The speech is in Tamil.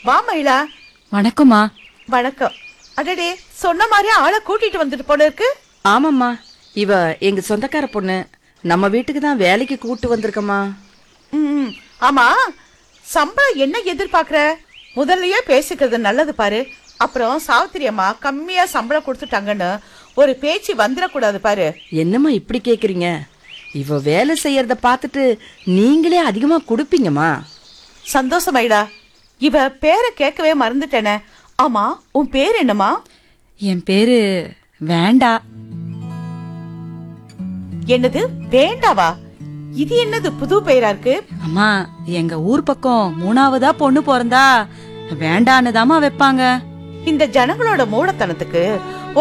வா மயிலா வணக்கம்மா வணக்கம் அடடே சொன்ன மாதிரி ஆளை கூட்டிட்டு வந்துட்டு போல இருக்கு ஆமாம்மா இவ எங்க சொந்தக்கார பொண்ணு நம்ம வீட்டுக்கு தான் வேலைக்கு கூட்டு வந்திருக்கம்மா ம், ஆமா சம்பளம் என்ன எதிர்பார்க்கற முதல்லயே பேசிக்கிறது நல்லது பாரு அப்புறம் சாவித்திரி அம்மா கம்மியா சம்பளம் கொடுத்துட்டாங்கன்னு ஒரு பேச்சு வந்துடக்கூடாது பாரு என்னம்மா இப்படி கேக்குறீங்க இவ வேலை செய்யறத பார்த்துட்டு நீங்களே அதிகமா கொடுப்பீங்கம்மா சந்தோஷமாயிடா இவ பேரை கேட்கவே மறந்துட்டேனே ஆமா உன் பேர் என்னம்மா என் பேரு வேண்டா என்னது வேண்டாவா இது என்னது புது பெயரா இருக்கு அம்மா எங்க ஊர் பக்கம் மூணாவதா பொண்ணு பிறந்தா வேண்டான்னு வைப்பாங்க இந்த ஜனங்களோட மூடத்தனத்துக்கு